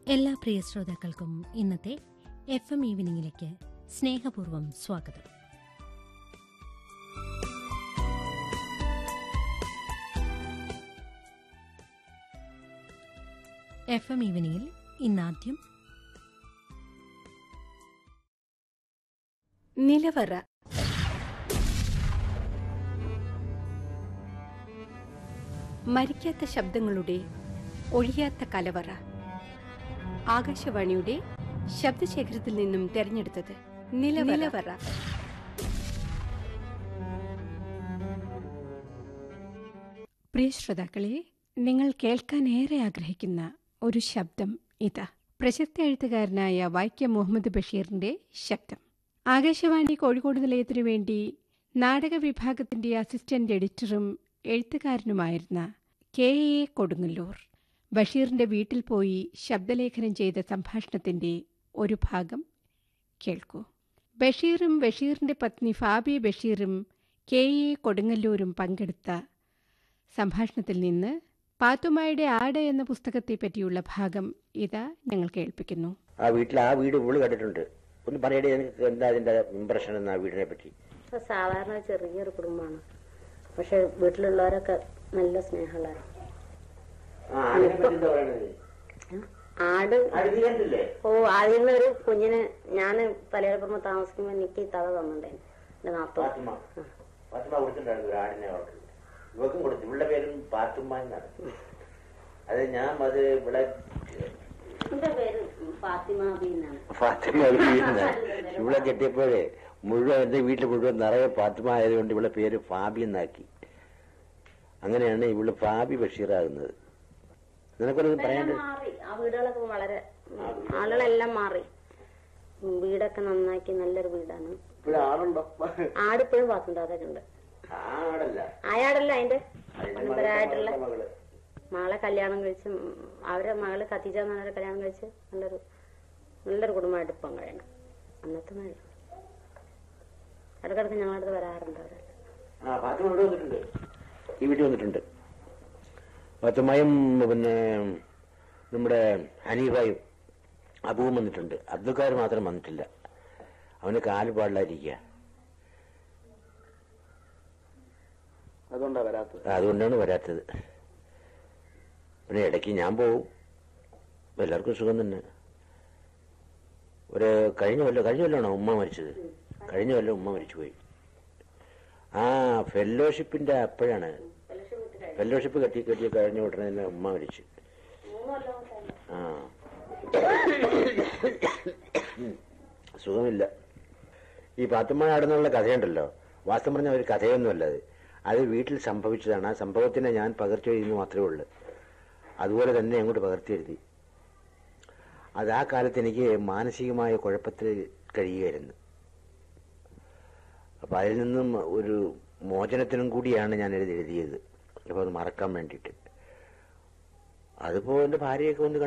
എല്ലാ പ്രിയ ശ്രോതാക്കൾക്കും ഇന്നത്തെ എഫ് എം ഈവനിങ്ങിലേക്ക് സ്നേഹപൂർവ്വം സ്വാഗതം എഫ് എം ഈവനിങ്ങിൽ ഇന്നാദ്യം നിലവറ മരിക്കാത്ത ശബ്ദങ്ങളുടെ ഒഴിയാത്ത കലവറ ആകാശവാണിയുടെ ശബ്ദശേഖരത്തിൽ നിന്നും തെരഞ്ഞെടുത്തത് നിലവറ പ്രിയ ശ്രോതാക്കളെ നിങ്ങൾ കേൾക്കാൻ ഏറെ ആഗ്രഹിക്കുന്ന ഒരു ശബ്ദം ഇതാ പ്രശസ്ത എഴുത്തുകാരനായ വൈക്കം മുഹമ്മദ് ബഷീറിന്റെ ശബ്ദം ആകാശവാണി കോഴിക്കോട് നിലയത്തിനു വേണ്ടി നാടക വിഭാഗത്തിന്റെ അസിസ്റ്റന്റ് എഡിറ്ററും എഴുത്തുകാരനുമായിരുന്ന കെ എ കൊടുങ്ങല്ലൂർ ബഷീറിന്റെ വീട്ടിൽ പോയി ശബ്ദലേഖനം ചെയ്ത സംഭാഷണത്തിന്റെ ഒരു ഭാഗം കേൾക്കൂ ബഷീറും ബഷീറിന്റെ പത്നി ഫാബി ബഷീറും കെ എ കൊടുങ്ങല്ലൂരും പങ്കെടുത്ത സംഭാഷണത്തിൽ നിന്ന് പാത്തുമായുടെ ആട് എന്ന പുസ്തകത്തെ പറ്റിയുള്ള ഭാഗം ഇതാ ഞങ്ങൾ കേൾപ്പിക്കുന്നു ആ വീട്ടിൽ ആ വീട് ഇവള് കണ്ടിട്ടുണ്ട് ഒന്ന് പറയടേ എനിക്ക് എന്താ അതിന്റെ ഇമ്പ്രഷൻ എന്ന് ആ വീടിനെ പറ്റി ഇപ്പൊ സാധാരണ ചെറിയൊരു കുടുംബമാണ് പക്ഷെ വീട്ടിലുള്ളവരൊക്കെ നല്ല സ്നേഹമുള്ളവരാണ് ആട് ഓ ആദ്യം നിന്ന് ഒരു കുഞ്ഞിന് ഞാൻ തലയിലപ്പുറമ താമസിക്കുമ്പോ എനിക്ക് തവ തന്നിട്ടുണ്ടായിരുന്നു എന്റെ നാത്തു പാത്തുമ്മ പാത്തുമ്മ കൊടുത്തിട്ടുണ്ടായിരുന്നു ഒരു ആടിനെ അവൾക്ക് ഇവക്കും കൊടുത്തു ഇവളുടെ പേരും പാത്തുമ്മ എന്നാണ് അത് ഞാൻ അത് ഇവിടെ എന്റെ പേര് ഫാത്തിമ ബി എന്നാണ് ഫാത്തിമ വീഴുന്ന ഇവിടെ കെട്ടിയപ്പോഴേ മുഴുവൻ എന്റെ വീട്ടിൽ മുഴുവൻ നിറയെ ഫാത്തിമ ആയതുകൊണ്ട് ഇവിടെ പേര് ഫാബി എന്നാക്കി അങ്ങനെയാണ് ഇവള് ഫാബി ബഷീറാകുന്നത് നിനക്കൊരു പറയാണ്ട് എല്ലാം മാറി ആ വീടുകളൊക്കെ വളരെ ഉം, ആളുകളെല്ലാം മാറി ഉം, വീടൊക്കെ നന്നാക്കി നല്ലൊരു വീടാണ് ഇവിടെ ആളുണ്ടോ ആടിപ്പോഴും പാത്തുണ്ട് അതൊക്കെ ഉണ്ട് ആടല്ല അയാടല്ല അതിന്റെ അതിന്റെ പരമ്പരായിട്ടുള്ള മകള് മകളെ കല്യാണം കഴിച്ച് ഉം, അവരെ മകള് ഖത്തീജ എന്ന് പറഞ്ഞൊരു കല്യാണം കഴിച്ച് നല്ലൊരു നല്ലൊരു കുടുംബമായിട്ട് ഇപ്പം കഴിയണം അന്നത്തെ മഴ ഇടക്കിടക്ക് ഞങ്ങളുടെ അടുത്ത് വരാറുണ്ട് അവരെ ആ ഫാത്തിമ ഇവിടെ വന്നിട്ടുണ്ട് ഈ വീട്ടിൽ വന്നിട്ടുണ്ട് ഫാത്തിമയും പിന്നെ നമ്മുടെ ഹനീഫായും അബുവും വന്നിട്ടുണ്ട് അബ്ദുൽക്കാർ മാത്രം വന്നിട്ടില്ല അവന് കാല് പാടില്ലാതിരിക്കുക അതുകൊണ്ടാ വരാത്തത് അതുകൊണ്ടാണ് വരാത്തത് പിന്നെ ഇടയ്ക്ക് ഞാൻ പോവും എല്ലാവർക്കും സുഖം തന്നെ ഒരു കഴിഞ്ഞ കൊല്ലം കഴിഞ്ഞ കൊല്ലമാണോ ഉമ്മ മരിച്ചത് കഴിഞ്ഞ കൊല്ലം ഉമ്മ മരിച്ചുപോയി ആ ഫെല്ലോഷിപ്പിന്റെ അപ്പോഴാണ് ഫെല്ലോഷിപ്പ് കെട്ടി കെട്ടി കഴിഞ്ഞ ഉടനെ തന്നെ ഉമ്മ മരിച്ചു ആ സുഖമില്ല ഈ പാത്തുമ്മ ആടുന്നുള്ള കഥയുണ്ടല്ലോ വാസ്തവം പറഞ്ഞ ഒരു കഥയൊന്നുമല്ല അത് അത് വീട്ടിൽ സംഭവിച്ചതാണ് ആ സംഭവത്തിനെ ഞാൻ പകർത്തി എഴുതുന്നു മാത്രമേ ഉള്ളൂ അതുപോലെ തന്നെ അങ്ങോട്ട് പകർത്തി എഴുതി അത് ആ കാലത്ത് എനിക്ക് മാനസികമായ കുഴപ്പത്തിൽ കഴിയുമായിരുന്നു അപ്പൊ അതിൽ നിന്നും ഒരു മോചനത്തിനും കൂടിയാണ് ഞാൻ എഴുതി എഴുതിയത് അപ്പൊ അത് മറക്കാൻ വേണ്ടിയിട്ട് അതിപ്പോ എന്റെ ഭാര്യയൊക്കെ ഒന്ന്